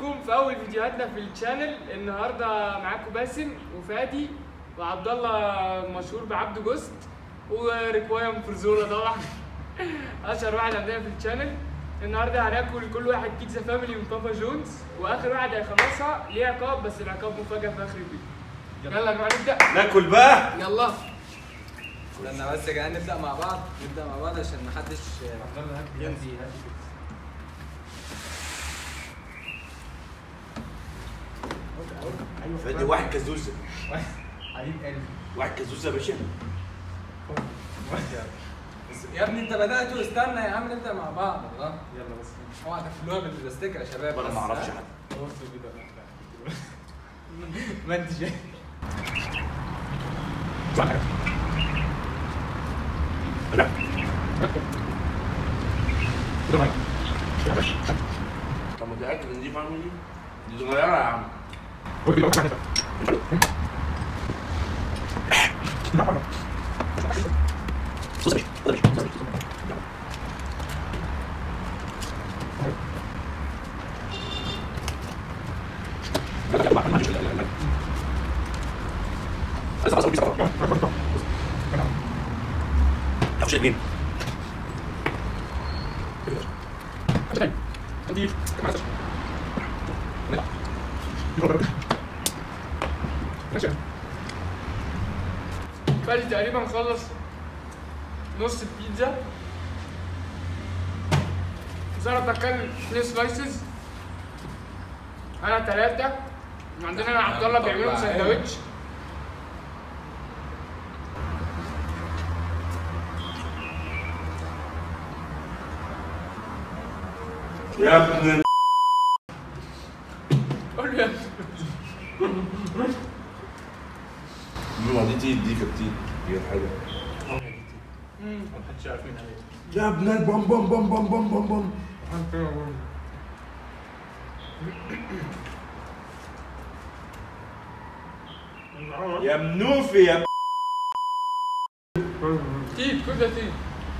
بيكم في اول فيديوهاتنا في الشانل النهارده معاكم باسم وفادي وعبد الله مشهور بعبده جوست وريكوايم فرزولا طبعا اشهر واحد عندنا في الشانل النهارده هناكل كل واحد بيتزا فاميلي من بابا جونز واخر واحد هيخلصها ليه عقاب بس العقاب مفاجاه في اخر الفيديو يلا يا جماعه نبدا ناكل بقى يلا استنى بس يا جدعان نبدا مع بعض نبدا مع بعض عشان محدش ينسي فادي واحد كازوزه حبيب قلبي واحد كازوزه يا باشا يا ابني انت بدات استنى يا عم نبدا مع بعض الله يلا بس اوعى تقفلوها بالبلاستيك يا شباب انا بس، ما اعرفش ها؟ حد خلاص كده ما انت شايف طب متاكد ان دي فاميلي دي صغيره يا عم فادي تقريبا خلص نص البيتزا سارة تاكل اثنين سلايسز انا ثلاثة عندنا انا عبد الله بيعملوا سندوتش يا ابن ال- قول له يا ما دي تيت دي كانت تيت دي كانت حلوه محدش يعرف مين عليك يا ابن البم بم بم بم بم بم بم يا منوفي يا تيت كل ده تيت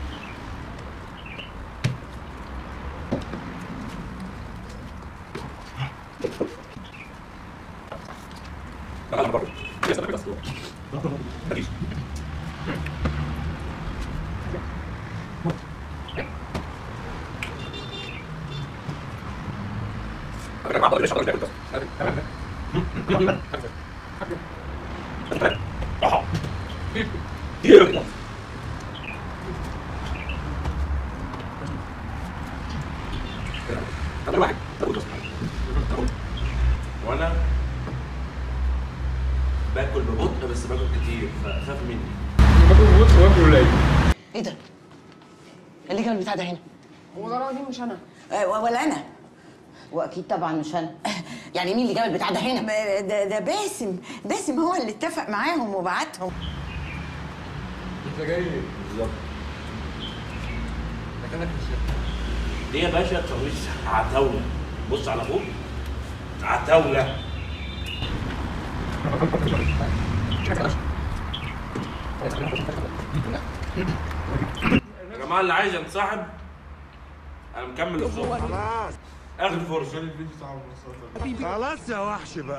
وانا باكل ببطء بس باكل كتير فخاف مني ايه ده؟ اللي جاب البتاع ده هنا؟ والله العظيم مش انا آه، ولا انا واكيد طبعا مش انا يعني مين اللي جاب البتاع ده هنا؟ ما- ده ده باسم باسم هو اللي اتفق معاهم وبعتهم انت جاي بالظبط مكانك مش دي يا باشا ترويج عتاوله بص على ابوك عتاوله يا جماعه اللي عايز ينسحب انا مكمل الصوت خلاص اخر فرصه الفيديو صعب بس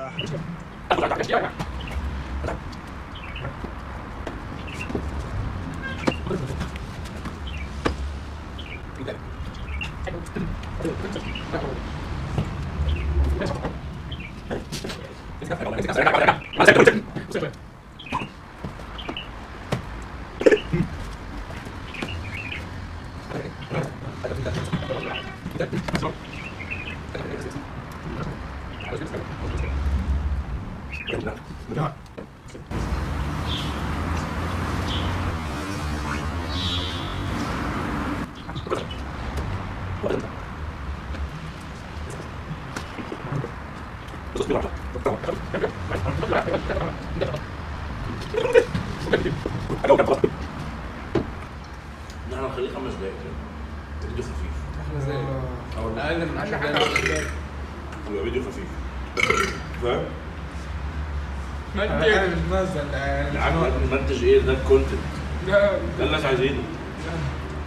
احنا نخليه خمس دقايق كده فيديو خفيف احنا زي اقل من 10 دقايق يبقى فيديو خفيف فاهم؟ انا منتج مش بنزل يا عم المنتج ايه ده الكونتنت ده ده اللي الناس عايزينه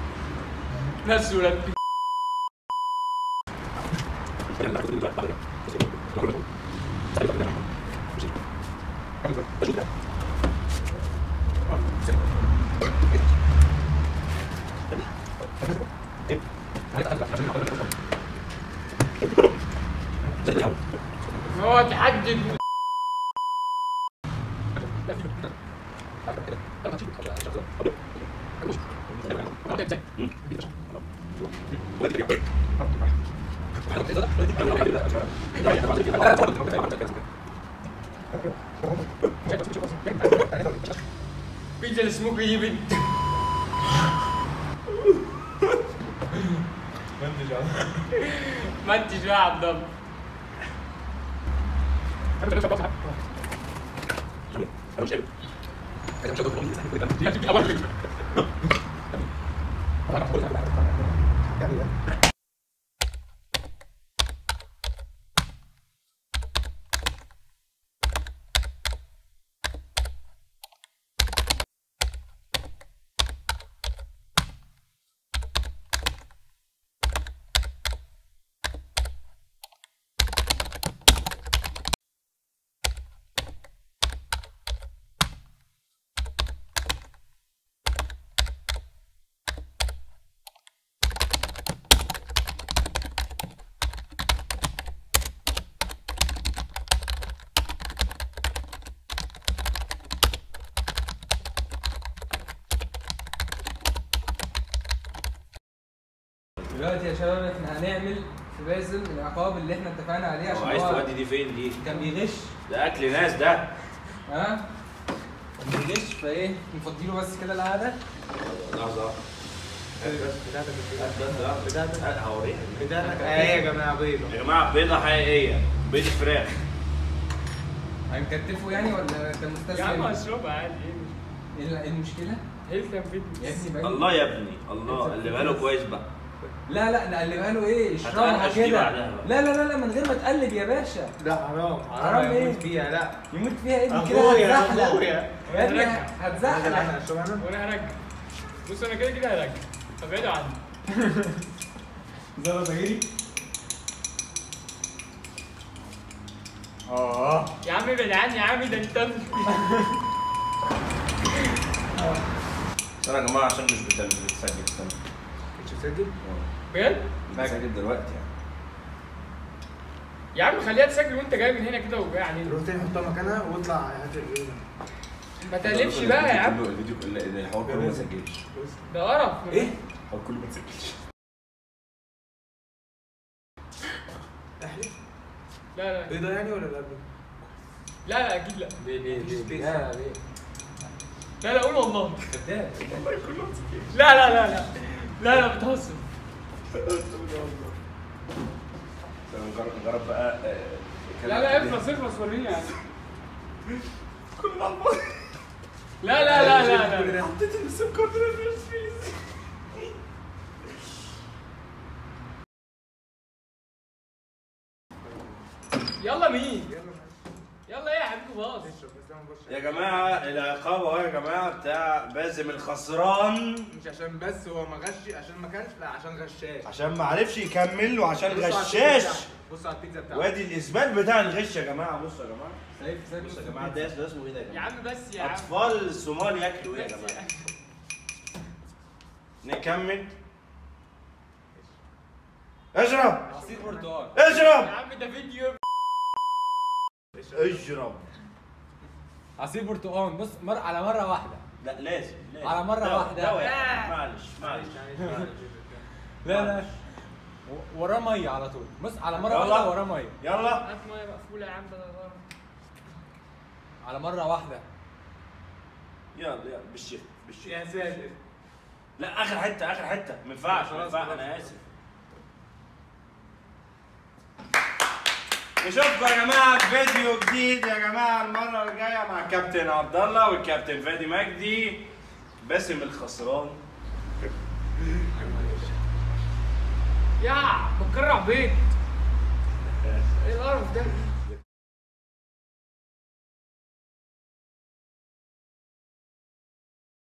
ناس ولاد هو تحدد بيتزا السموكي دي بنت ما انت شويه يا عبد الله دلوقتي يا شباب احنا هنعمل في باسل العقاب اللي احنا اتفقنا عليه هو عشان عايز هو تودي دي فين دي؟ كان بيغش ده اكل ناس ده ها كان بيغش فايه نفضيله بس كده القعده لحظه بتاعتك هوريها بتاعتك ايه يا جماعه بيضه يا جماعه بيضه حقيقيه بيض فراخ هنكتفه يعني ولا كان يا عم مستسلم؟ اشربها عادي ايه ايه إيه المشكله؟ هيلث اند يا فيتنس ابني بقى الله يا ابني الله اللي باله كويس بقى لا لا نقلبها له ايه اشربها هتنقش دي كده بعدها بقى. لا لا لا لا من غير ما تقلب يا باشا لا حرام حرام ايه؟ يموت فيها لا يموت فيها ايه دي كده اخويا هتزحلق اخويا يا ابني رجع. هتزحلق اشرب انا وانا هرجع بص انا كده كده هرجع فابعدوا عني زلط غيري اه يا عم ابعد عني يا عم ده انت استنى يا جماعه عشان مش بت- مش بتسجل استنى مش مسجل بجد بتسجل دلوقتي يعني يا عم خليها تسجل وانت جاي من هنا كده وجاي علينا روح تاني حطها مكانها واطلع هات الايه ما تقلبش بقى يا عم الفيديو كله الحوار كله ما سجلش ده قرف ايه؟ الحوار كله ما سجلش احلف لا لا بيضه يعني ولا لا لا لا اكيد لا ليه ليه مفيش ليه space. لا ليه لا لا قول والله كداب لا لا لا لا لا لا بتهزر نجرب نجرب بقى آه، لا لا اخلص اخلص وريني يعني لا لا لا لا لا حطيت السم كارد ده يلا مين يلا ايه يا حبيبي باص اشرب بس انا بشرب يا جماعه العقاب اهو يا جماعه بتاع باسم الخسران مش عشان بس هو ما غش عشان ما كانش لا عشان غشاش عشان ما عرفش يكمل وعشان بصوا على البيتزا غشاش بتاعته. بصوا على البيتزا بتاعته وادي الاثبات بتاع الغش يا جماعه بصوا يا جماعه سايب سايب بصوا يا جماعه ده ده اسمه ايه ده يا يا جماعه عم بس يا عم اطفال الصومال ياكلوا ايه يا بس يا جماعه عم. نكمل اشرب عصير برتقال يا اشرب عم ده فيديو اشرب عصير برتقال بص مر على مره واحده لا لازم لازم على مرة دواء- واحدة. دواء يا لا. أحمد، معلش معلش لا لا و- وراه ميه على طول بص على مره يلا. واحده وراه ميه يلا هات ميه مقفوله يا عم بدل غلط على مره واحده يلا يلا بالشيخ بالشيخ يا ساتر لا اخر حته اخر حته ما ينفعش ما خلاص، ينفعش خلاص. انا اسف نشوفكم يا جماعه في فيديو جديد يا جماعه المره الجايه مع كابتن عبد الله والكابتن فادي مجدي باسم الخسران يا بكرع بيت ايه القرف ده